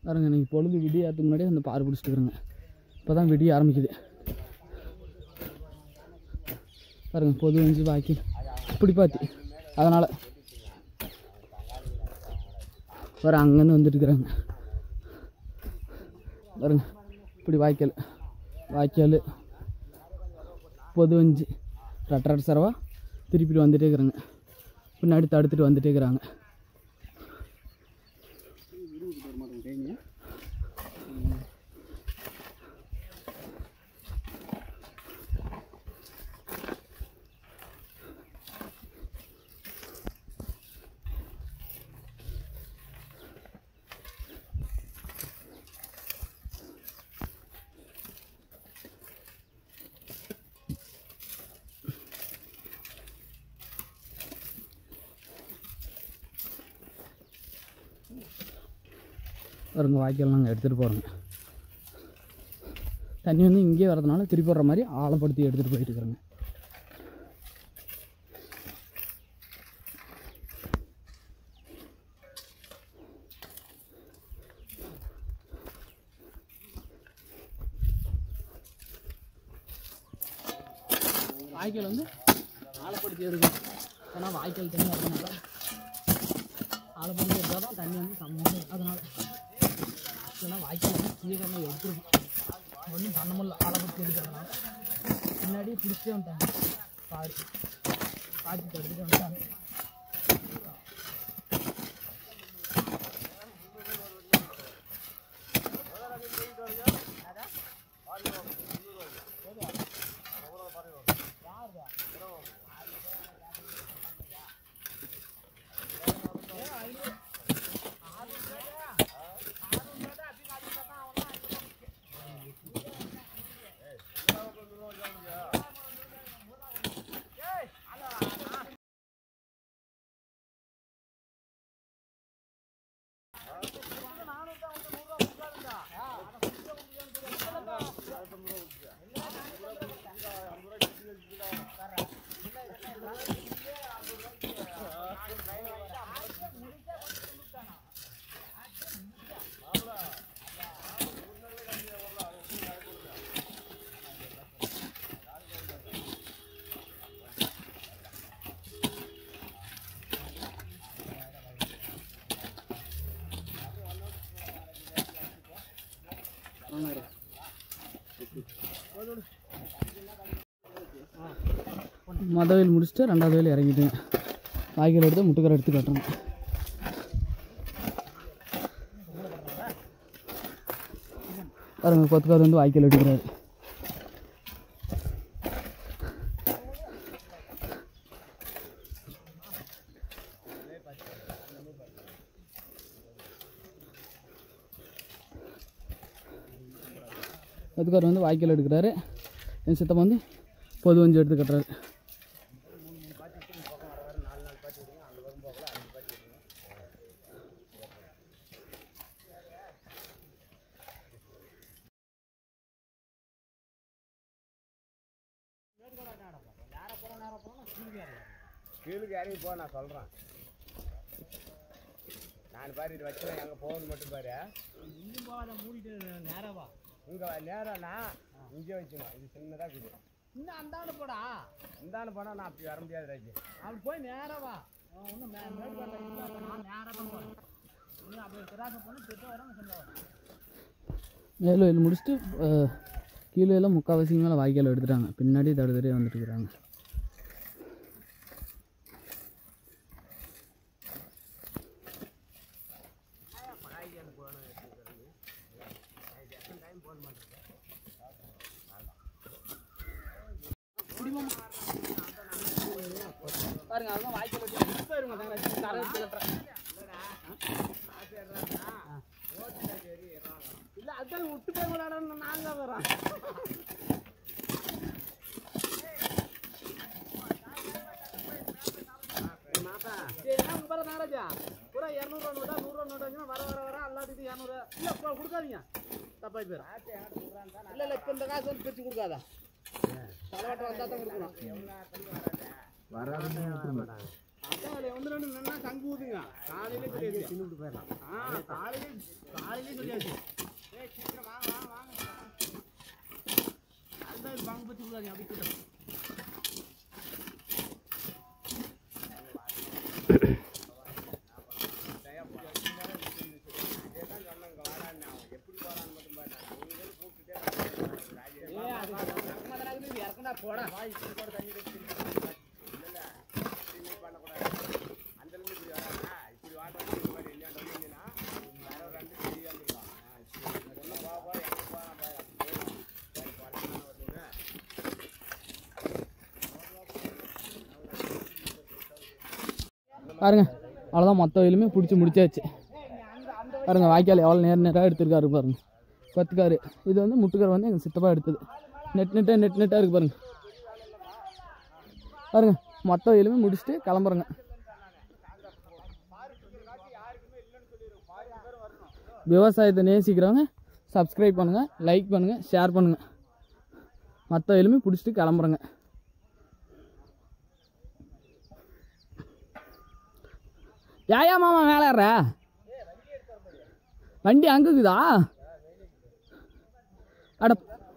பாருங்க இன்னைக்கு பொழுது விடியாதுக்கு முன்னாடியே அந்த பாரு பிடிச்சிட்டு இருக்கிறேங்க இப்போ தான் விடிய ஆரம்பிக்குது பாருங்க பொது வஞ்சி பாக்கி இப்படி பாத்தி அதனால் பாரு அங்கேருந்து வந்துட்டு இருக்கிறாங்க பாருங்க இப்படி வாய்க்கால் வாய்க்கால் பொது வஞ்சி ரெட்டை ரெட்டை சரவா திருப்பிட்டு வந்துட்டே இருக்கிறாங்க பின்னாடி தடுத்துட்டு வந்துட்டே இருக்கிறாங்க பாருங்க வாய்க்கால் நாங்கள் எடுத்துகிட்டு போகிறோங்க தண்ணி வந்து இங்கேயே வரதுனால திருப்பி வர்ற மாதிரி ஆழப்படுத்தி எடுத்துகிட்டு போயிட்டு இருக்கிறோங்க வாய்க்கால் வந்து ஆழப்படுத்தி எடுக்கணும் ஏன்னா வாய்க்கால் தண்ணி வரதுனால ஆழப்படுத்தி எடுத்தால் தான் தண்ணி வந்து கம்மியாக அதனால் இல்லைன்னா வாய்க்கால் வந்து சீக்கிரமாக எடுத்துருக்கும் ஒன்றும் பண்ண முடியல ஆழப்படுத்தி எடுக்கிறதுனால பின்னாடி பிடிச்சே வந்துட்டாங்க பாரு காய்ச்சி எடுத்துகிட்டு வந்துட்டாங்க மொதல் வேல் முடிச்சுட்டு ரெண்டாவது வேல் இறங்கிட்டுங்க வாய்க்கால் எடுத்து முட்டுக்கரை எடுத்து கட்டுறோம் பாருங்க கொத்துக்கார் வந்து வாய்க்கால் எடுக்கிறாரு கொத்துக்கார் வந்து வாய்க்கால் எடுக்கிறாரு என் சித்தப்பா வந்து பொது வஞ்சி எடுத்து கட்டுறாரு கீழுக்கு இறங்கி போ நான் சொல்கிறேன் நான் பாரு இது வச்சு எங்கே போகணும் மட்டும் பாரு இங்கும் போகாத மூடிட்டு நேரவா இங்கே நேரம்னா இங்கே வச்சுமா இது சின்னதாக இருக்குது இன்னும் அந்தாண்டு போடா இந்தாண்டு போனால் நான் அப்படி வர முடியாது ராஜி அப்படி போய் நேரவா ஒன்றும் மேடு வரல நான் நேராக தான் போகிறேன் நீ அப்படி கிராசை பண்ணி திட்டு வர சொல்ல மேலும் இது முடிச்சுட்டு அஹ், கீழே எல்லாம் முக்கால்வாசி மேலே வாய்க்கால் எடுத்துட்டாங்க பின்னாடி தடுத்துட்டே வந்துட்டு இருக்கிறாங்க பாருங்க அதுதான் வாய்க்கால் வச்சு இப்போ இருங்க தரை எடுத்து கட்டுறேன் இல்ல அதான் விட்டு போய் விளையாடணும் நாங்க வரோம் சரி, என்ன முப்பது நாராஜா பூரா இரநூறுவா நோட்டா நூறுரூவா நோட்டு வச்சுன்னா வர வர வர எல்லாத்துக்கும் இரநூறு இல்லை இப்போ கொடுக்காதீங்க தப்பாய் போயிடும் இல்லை இல்லை இப்போ இந்த காசு வந்து பிரித்து கொடுக்காதா தலைவாட்டம் வந்தால் தான் கொடுக்கணும் அதான் அதுல வந்து ரெண்டு நல்லா சங்கு ஊதுங்க காலையிலே தெரியுது ஆ காலையிலே காலையிலே சொல்லியாச்சு அதுதான் இது வாங்க பற்றி விடாதீங்க அப்படி கிட்ட போடா பாருங்க அவ்வளோதான் மொத்த வயலுமே பிடிச்சி முடிச்சாச்சு பாருங்க வாய்க்கால் எவ்வளோ நேர நேராக எடுத்திருக்காரு பாருங்க கொத்துக்காரு இது வந்து முட்டுக்கார் வந்து எங்கள் சித்தப்பா எடுத்தது நெட் நெட்டாக நெட் நெட்டாக இருக்கு பாருங்க பாருங்க மொத்த வயலுமே முடிச்சுட்டு கிளம்புறேங்க விவசாயத்தை நேசிக்கிறவங்க சப்ஸ்கிரைப் பண்ணுங்கள் லைக் பண்ணுங்கள் ஷேர் பண்ணுங்கள் மற்ற வயலுமே பிடிச்சிட்டு கிளம்புறேங்க யாயா மாமா மேலே ஏற வண்டி அங்கே இருக்குதா அட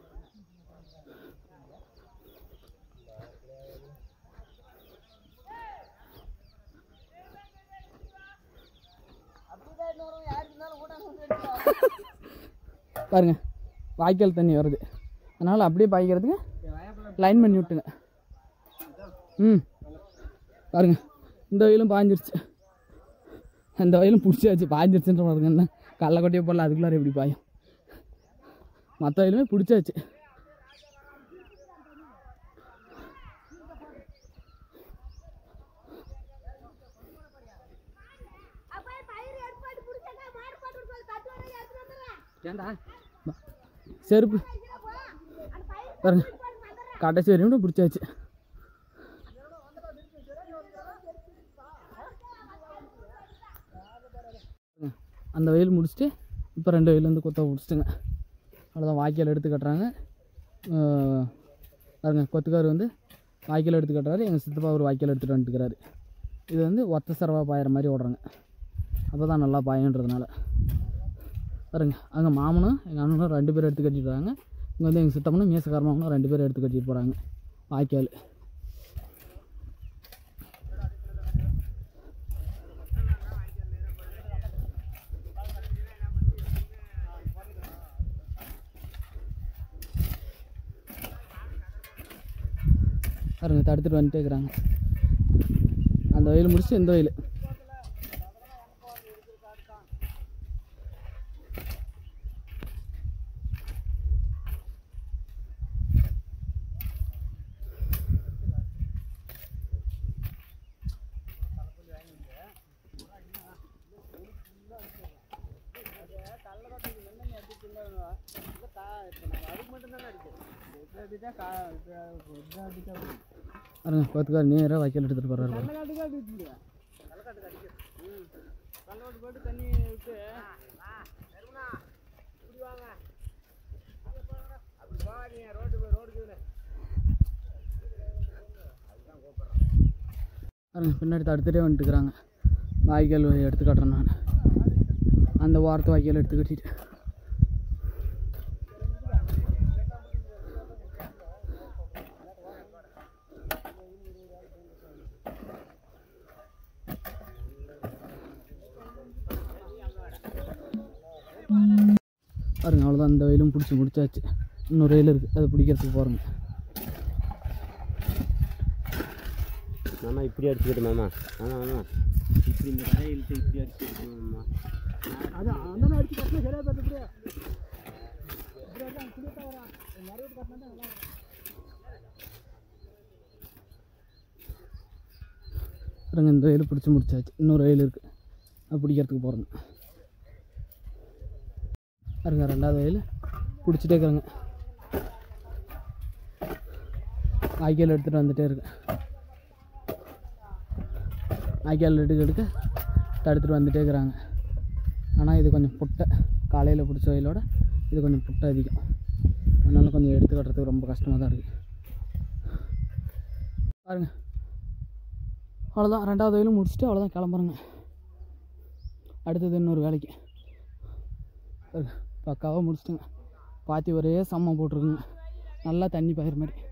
பாருங்க வாய்க்கால் தண்ணி வருது அதனால் அப்படியே பாய்க்கிறதுக்கு லைன் பண்ணி விட்டுங்க ம் பாருங்க இந்த வயலும் பாஞ்சிருச்சு அந்த வயலும் பிடிச்சாச்சு பாஞ்சிருச்சுன்ற பாருங்க என்ன கடல கொட்டையை போடல அதுக்குள்ளார எப்படி பாயும் மற்ற வயலுமே பிடிச்சாச்சு அப்பா பயிர் ஏற்பாடு புடிச்சா மாடு பாட்டு போய் தட்டு வர எடுத்து வந்துறேன் ஏண்டா செருப்பு அந்த பயிர் பாருங்க கடைசி வரையும் கூட பிடிச்சாச்சு அந்த வெயில் முடிச்சுட்டு இப்போ ரெண்டு வெயில் வந்து கொத்த பிடிச்சிட்டுங்க அவ்வளோதான் வாய்க்கால் எடுத்து கட்டுறாங்க அஹ் பாருங்க கொத்துக்கார் வந்து வாய்க்கால் எடுத்து கட்டுறாரு எங்கள் சித்தப்பா ஒரு வாய்க்கால் எடுத்துகிட்டு வந்துட்டுக்கிறாரு இது வந்து ஒத்த சரவா பாயிற மாதிரி ஓடுறாங்க அப்போ தான் நல்லா பாயன்றதுனால பாருங்க அங்கே மாமனும் எங்கள் அண்ணனும் ரெண்டு பேரும் எடுத்து கட்டிட்டு வராங்க இங்கே வந்து எங்கள் சித்தப்பனும் மீசக்காரமாவனும் ரெண்டு பேரும் எடுத்து கட்டிட்டு போகிறாங்க வாய்க்கால் பாருங்க தடுத்துட்டு வந்துட்டே இருக்கிறாங்க அந்த வயல் முடிச்சு இந்த வயல் பாருங்க பார்த்துக்கார் நேராக வாய்க்கால் எடுத்துகிட்டு போகிறாரு பாருங்க பாருங்க பின்னாடி தடுத்துட்டே வந்துட்டுக்கிறாங்க வாய்க்கால் எடுத்து காட்டுறேன் நான் அந்த வாரத்து வாய்க்கால் எடுத்து கட்டிட்டு பாருங்க அவ்வளோதான் இந்த வெயிலும் பிடிச்சி முடிச்சாச்சு இன்னொரு வெயில் இருக்குது அதை பிடிக்கிறதுக்கு போகிறோங்க மாமா இப்படி அடிச்சுக்கிட்டு மாமா மாமா மாமா இப்படி இந்த கரையை இழுத்து இப்படி அடிச்சுக்கிட்டு மாமா அது அந்த அடிச்சு கட்டினா சரியாக பார்த்து பாருங்க இந்த வெயில் பிடிச்சி முடிச்சாச்சு இன்னொரு வெயில் இருக்குது அது பிடிக்கிறதுக்கு போகிறோங்க பாருங்க ரெண்டாவது வெயில் பிடிச்சிட்டே இருக்கிறாங்க வாய்க்கால் எடுத்துகிட்டு வந்துட்டே இருக்கேன் வாய்க்கால் எடுக்க எடுக்க தடுத்துட்டு வந்துட்டே இருக்கிறாங்க ஆனால் இது கொஞ்சம் புட்டை காலையில் பிடிச்ச வயலோட இது கொஞ்சம் புட்டை அதிகம் அதனால கொஞ்சம் எடுத்து கட்டுறதுக்கு ரொம்ப கஷ்டமாக தான் இருக்குது பாருங்க அவ்வளோதான் ரெண்டாவது வயலும் முடிச்சுட்டு அவ்வளோதான் கிளம்புறேங்க அடுத்தது இன்னொரு வேலைக்கு பக்காவாக முடிச்சிட்டுங்க பாத்தி ஒரே சம்மம் போட்டிருக்குங்க நல்லா தண்ணி பயிர் மாதிரி